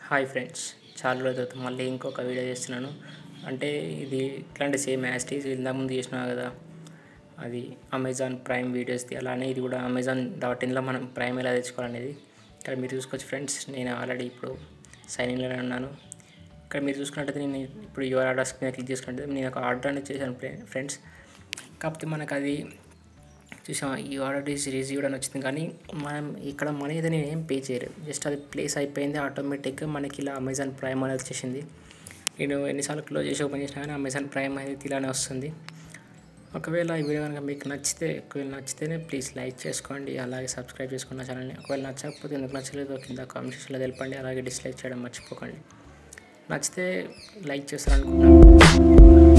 hi friends చాలా రోజుల తర్వాత మళ్ళీ ఇంకొక వీడియో చేస్తున్నాను అంటే ఇది ఇట్లాంటి సేమ్ యాస్టీస్ ఇంతకు ముందు చేసినా కదా అది అమెజాన్ ప్రైమ్ వీడియోస్ది అలానే ఇది కూడా అమెజాన్ డాట్ ఇన్లో మనం ప్రైమ్ ఎలా తెచ్చుకోవాలనేది ఇక్కడ మీరు చూసుకోవచ్చు ఫ్రెండ్స్ నేను ఆల్రెడీ ఇప్పుడు సైన్ ఇన్లోనే ఉన్నాను ఇక్కడ మీరు చూసుకున్నట్టయితే నేను ఇప్పుడు యువర్ ఆర్డర్స్ మీద క్లిక్ చేసుకున్నట్టయితే నేను ఒక ఆర్డర్ అనేది చేశాను ఫ్రెండ్స్ కాకపోతే మనకు అది చూసాం ఈ ఆర్డర్ ఈజ్ రిసీవ్డ్ అని వచ్చింది కానీ మనం ఇక్కడ మనీ అయితే నేను ఏం పే చేయలేదు జస్ట్ అది ప్లేస్ అయిపోయింది ఆటోమేటిక్గా మనకి ఇలా అమెజాన్ ప్రైమ్ అనేది వచ్చేసింది నేను ఎన్నిసార్లు క్లోజ్ చేసి ఓపెన్ చేసినా కానీ అమెజాన్ ప్రైమ్ అనేది ఇలానే వస్తుంది ఒకవేళ ఈ వీడియో కనుక మీకు నచ్చితే ఒకవేళ నచ్చితేనే ప్లీజ్ లైక్ చేసుకోండి అలాగే సబ్స్క్రైబ్ చేసుకున్న ఛానల్ని ఒకవేళ నచ్చకపోతే ఎందుకు నచ్చలేదో కింద కామెంట్ సెక్షన్లో తెలపండి అలాగే డిస్లైక్ చేయడం మర్చిపోకండి నచ్చితే లైక్ చేస్తారనుకుంటున్నాను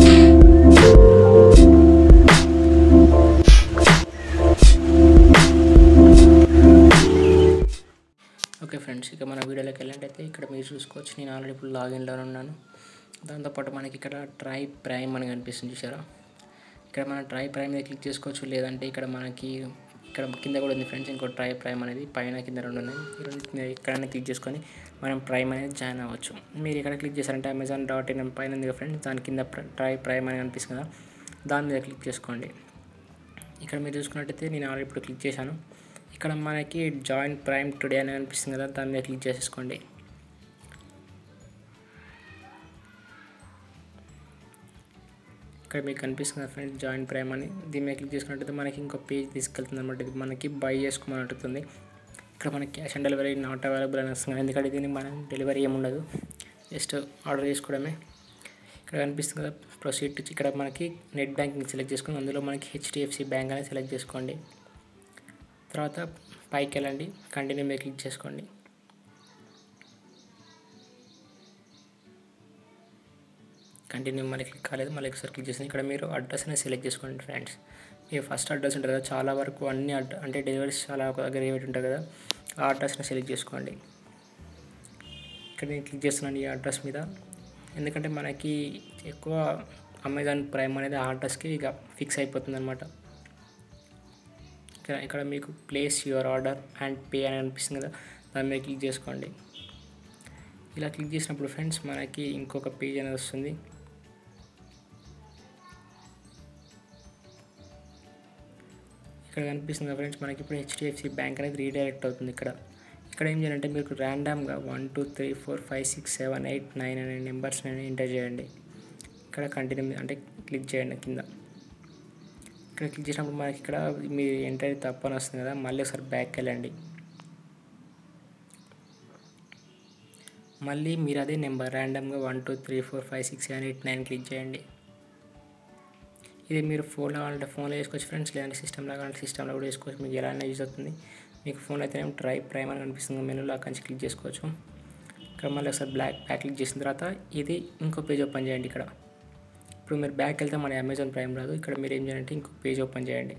ఓకే ఫ్రెండ్స్ ఇక మన వీడియోలోకి వెళ్ళినట్టయితే ఇక్కడ మీరు చూసుకోవచ్చు నేను ఆల్రెడీ ఇప్పుడు లాగిన్లో ఉన్నాను దాంతోపాటు మనకి ఇక్కడ ట్రై ప్రైమ్ అని కనిపిస్తుంది చూసారా ఇక్కడ మనం ట్రై ప్రైమ్ మీద క్లిక్ చేసుకోవచ్చు లేదంటే ఇక్కడ మనకి ఇక్కడ కింద కూడా ఉంది ఫ్రెండ్స్ ఇంకో ట్రై ప్రైమ్ అనేది పైన కింద రెండు ఉన్నాయి ఈ రెండు మీద ఎక్కడైనా క్లిక్ చేసుకొని మనం ప్రైమ్ అనేది జాయిన్ అవ్వచ్చు మీరు ఇక్కడ క్లిక్ చేశారంటే అమెజాన్ డాట్ ఇన్ పైన ఉంది ఫ్రెండ్స్ దాని కింద ట్రై ప్రైమ్ అని కనిపిస్తుంది కదా దాని మీద క్లిక్ చేసుకోండి ఇక్కడ మీరు చూసుకున్నట్టయితే నేను ఆల్రెడీ ఇప్పుడు క్లిక్ చేశాను ఇక్కడ మనకి జాయిన్ ప్రైమ్ టుడే అని కనిపిస్తుంది కదా దాని మీద క్లిక్ చేసేసుకోండి ఇక్కడ మీకు కనిపిస్తుంది ఫ్రెండ్స్ జాయిన్ ప్రైమ్ అని దీని మీద క్లిక్ చేసుకున్నట్టయితే మనకి ఇంకో పేజ్ తీసుకెళ్తుంది అనమాట ఇది మనకి బై చేసుకోమని అడుగుతుంది ఇక్కడ మనకి cash on delivery not available అని వస్తుంది ఎందుకంటే దీనికి మనం డెలివరీ ఏముండదు జస్ట్ ఆర్డర్ చేసుకోవడమే ఇక్కడ కనిపిస్తుంది కదా ప్రొసీడ్ ఇక్కడ మనకి నెట్ బ్యాంకింగ్ సెలెక్ట్ చేసుకుని అందులో మనకి హెచ్డిఎఫ్సి బ్యాంక్ అనేది సెలెక్ట్ చేసుకోండి తర్వాత పైకి వెళ్ళండి కంటిన్యూ మీద క్లిక్ చేసుకోండి కంటిన్యూ మళ్ళీ క్లిక్ కాలేదు మళ్ళీ ఒకసారి క్లిక్ చేసి ఇక్కడ మీరు అడ్రస్ అనేది సెలెక్ట్ చేసుకోండి ఫ్రెండ్స్ మీరు ఫస్ట్ అడ్రస్ ఉంటుంది కదా చాలా వరకు అన్ని అడ్ అంటే డెలివరీస్ చాలా ఒక దగ్గర ఏమిటి ఉంటుంది కదా ఆ అడ్రస్ని సెలెక్ట్ చేసుకోండి ఇక్కడ నేను క్లిక్ చేస్తున్నాను ఈ అడ్రస్ మీద ఎందుకంటే మనకి ఎక్కువ అమెజాన్ ప్రైమ్ అనేది ఆ అడ్రస్కి ఇక ఫిక్స్ అయిపోతుంది అనమాట ఇక్కడ ఇక్కడ మీకు place your order and pay అని అనిపిస్తుంది కదా దాని మీద క్లిక్ చేసుకోండి ఇలా క్లిక్ చేసినప్పుడు ఫ్రెండ్స్ మనకి ఇంకొక పేజ్ అనేది వస్తుంది ఇక్కడ కనిపిస్తుంది ఫ్రెండ్స్ మనకి ఇప్పుడు హెచ్డిఎఫ్సి బ్యాంక్ అనేది రీడైరెక్ట్ అవుతుంది ఇక్కడ ఇక్కడ ఏం చేయాలంటే మీకు ర్యాండమ్గా one two three four five six seven eight nine అనే నెంబర్స్ నేను ఎంటర్ చేయండి ఇక్కడ కంటిన్యూ అంటే క్లిక్ చేయండి కింద ఇక్కడ క్లిక్ చేసినప్పుడు మనకి ఇక్కడ మీ ఎంటర్ తప్పు అని వస్తుంది కదా మళ్ళీ ఒకసారి బ్యాక్ వెళ్ళండి మళ్ళీ మీరు అదే నెంబర్ ర్యాండమ్గా one two three four five six seven eight nine click చేయండి ఇది మీరు ఫోన్లో కావాలంటే ఫోన్లో వేసుకోవచ్చు ఫ్రెండ్స్ లేదంటే సిస్టమ్లో కావాలంటే సిస్టమ్లో కూడా వేసుకోవచ్చు మీకు ఎలా యూజ్ అవుతుంది మీకు ఫోన్ అయితే ట్రై ప్రైమ్ అని కనిపిస్తుంది మెనూలో అక్కడి నుంచి క్లిక్ చేసుకోవచ్చు ఇక్కడ మళ్ళీ ఒకసారి బ్లాక్ బ్యాక్ క్లిక్ చేసిన తర్వాత ఇది ఇంకో పేజ్ ఓపెన్ చేయండి ఇక్కడ ఇప్పుడు మీరు బ్యాక్ వెళ్తే మన అమెజాన్ ప్రైమ్ రాదు ఇక్కడ మీరు ఏం చేయాలంటే ఇంకో పేజ్ ఓపెన్ చేయండి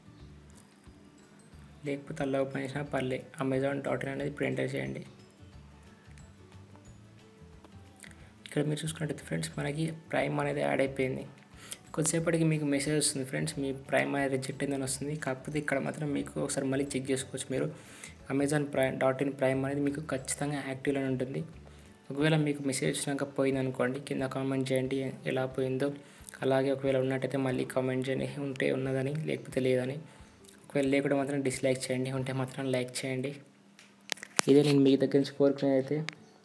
లేకపోతే అలా ఓపెన్ చేసినా పర్లే అమెజాన్ డాట్ ఇన్ అనేది ఇప్పుడు ఎంటర్ చేయండి ఇక్కడ మీరు చూసుకున్నట్టయితే ఫ్రెండ్స్ మనకి ప్రైమ్ అనేది యాడ్ అయిపోయింది కొద్దిసేపటికి మీకు మెసేజ్ వస్తుంది ఫ్రెండ్స్ మీ ప్రైమ్ అనేది రిజెక్ట్ అయిందని వస్తుంది కాకపోతే ఇక్కడ మాత్రం మీకు ఒకసారి మళ్ళీ చెక్ చేసుకోవచ్చు మీరు Amazon prime dot in prime అనేది మీకు ఖచ్చితంగా యాక్టివ్లోనే ఉంటుంది ఒకవేళ మీకు మెసేజ్ వచ్చినాక పోయింది అనుకోండి కింద కామెంట్ చేయండి ఎలా పోయిందో అలాగే ఒకవేళ ఉన్నట్టయితే మళ్ళీ కామెంట్ చేయండి ఉంటే ఉన్నదని లేకపోతే లేదని ఒకవేళ లేకుండా మాత్రం డిస్లైక్ చేయండి ఉంటే మాత్రం లైక్ చేయండి ఇదే నేను మీ దగ్గర నుంచి కోరుకునేది అయితే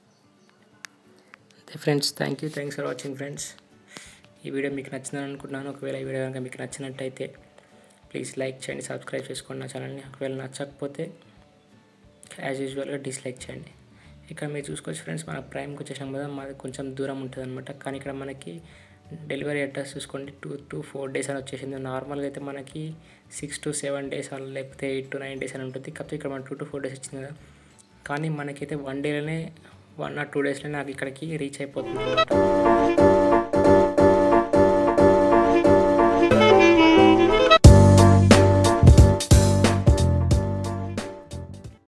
అంతే friends thank you thanks for watching friends ఈ వీడియో మీకు నచ్చిందని అనుకుంటున్నాను ఒకవేళ ఈ వీడియో కనుక మీకు నచ్చినట్టయితే ప్లీజ్ లైక్ చేయండి సబ్స్క్రైబ్ చేసుకోండి నా ఛానల్ని ఒకవేళ నచ్చకపోతే యాజ్ యూజువల్గా డిస్లైక్ చేయండి ఇక్కడ మీరు చూసుకోవచ్చు ఫ్రెండ్స్ మన ప్రైమ్కి వచ్చేసాం కదా మాది కొంచెం దూరం ఉంటుంది అనమాట కానీ ఇక్కడ మనకి డెలివరీ అడ్రస్ చూసుకోండి టూ టు ఫోర్ డేస్ అని వచ్చేసింది నార్మల్గా అయితే మనకి సిక్స్ టు సెవెన్ డేస్ అలా లేకపోతే ఎయిట్ టు నైన్ డేస్ అని ఉంటుంది కాకపోతే ఇక్కడ మన టూ టు ఫోర్ డేస్ వచ్చింది కదా కానీ మనకైతే వన్ డేలోనే వన్ ఆర్ టూ డేస్లో నాకు ఇక్కడికి రీచ్ అయిపోతుంది అనమాట